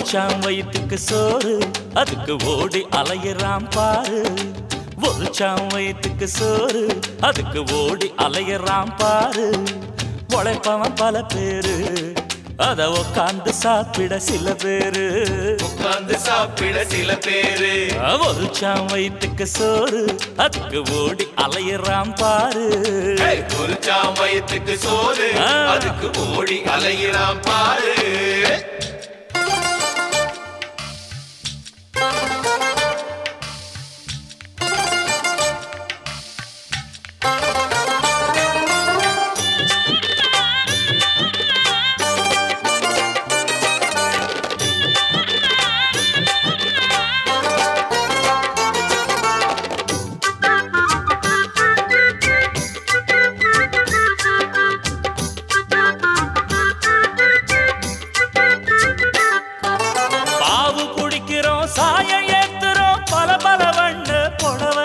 சாம் வயிற்றுக்கு சோறு அதுக்கு ஓடி அலையறாம் பாரு ஒரு சாம் வயிற்றுக்கு சோறு அதுக்கு ஓடி அலையறாம் பாரு உழைப்பவன் பல பேரு அத உக்காந்து சாப்பிட சில பேரு உட்கார்ந்து சாப்பிட சில பேரு ஒரு சாம் வயிற்றுக்கு சோறு அதுக்கு ஓடி அலையறாம் பாரு ஏய், ஒரு சாமயத்துக்கு சோறு ஆ. அதுக்கு ஓடி அலையிறான் பாரு பாவு குடிக்கிறோம் சாய ஏத்துறோம் பல பல வண்ண புடவ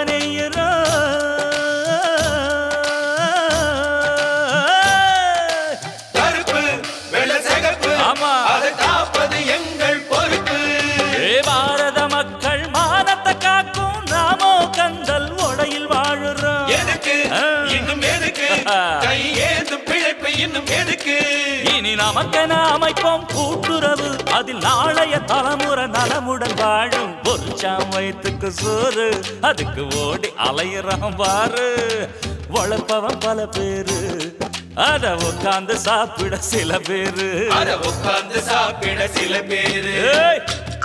நெய்யுறோம் கருப்பு வெள்ள சிகப்பு ஆமா. அதை காப்பது எங்கள் பொறுப்பு ஏ பாரத மக்கள் மானத்தை காக்கும் நாமோ கந்தல் உடையில் வாழுறோம் எதுக்கு ஆ. இன்னும் எதுக்கு கை ஏந்தும் பிழைப்பு இன்னும் எதுக்கு இனி நமக்கென அமைப்போம் கூட்டுறவு அதில் நாளைய தலைமுறை நலமுடன் வாழும் ஒரு சாம் வயிற்றுக்கு சோறு அதுக்கு ஓடி அலையிறான் பாரு உழைப்பவன் பல பேரு அத உட்காந்து சாப்பிட சில பேரு அத உட்கார்ந்து சாப்பிட சில பேரு ஏய்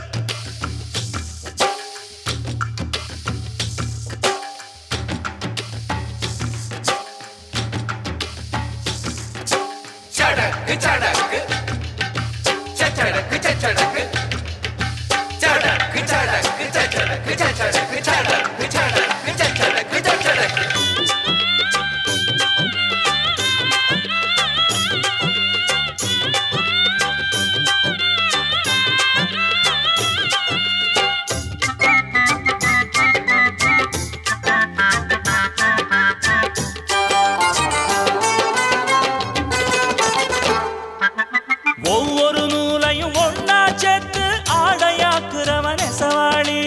சடக்கு சடக்கு சச்சடக்கு சச்சடக்கு சடக்கு சடக்கு சச்சடக்கு சச்சடக்கு சடக்கு சடக்கு சச்சடக்கு சச்சடக்கு ஒவ்வொரு நூலையும் ஒன்னா சேர்த்து ஆடையாக்குறவன் சவாளி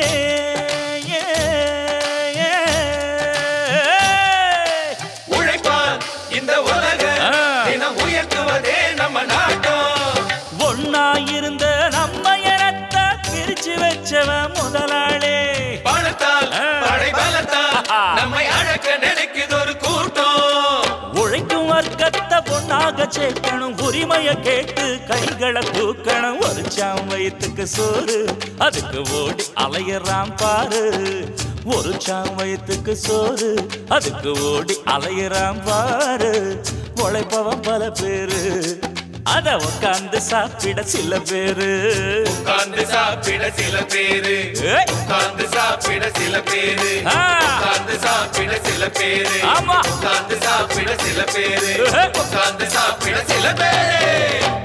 உழைப்பான் இந்த உலக ஆ. தினம் உயர்த்துவதே நம்ம நாட்டம் ஒன்னா இருந்த நம்ம இனத்தை பிரிச்சு வச்சவன் முதலாளி பணத்தால் ஆ. படை பலத்தால் ஆஹா. நம்மை அடக்க நினைக்குது ஒரு கூட்டம் உழைக்கும் வர்க்கத்தை பொண்ணாக சேர்க்கணும் உரிமைய கேட்டு கைகளை தூக்கணும் ஒரு சாம் வயிற்றுக்கு சோறு அதுக்கு ஓடி அலையறாம் பாரு ஒரு சாம் வயிற்றுக்கு சோறு அதுக்கு ஓடி அலையறாம் பாரு உழைப்பவன் பல பேரு அத உட்காந்து சாப்பிட சில பேரு உட்கார்ந்து சாப்பிட சில பேரு ஏய், உட்கார்ந்து சாப்பிட சில பேரு ஆ, உட்கார்ந்து சாப்பிட சில பேரு ஆமா. உட்கார்ந்து சாப்பிட சில பேரு ஏய். உட்கார்ந்து சாப்பிட சில பேரு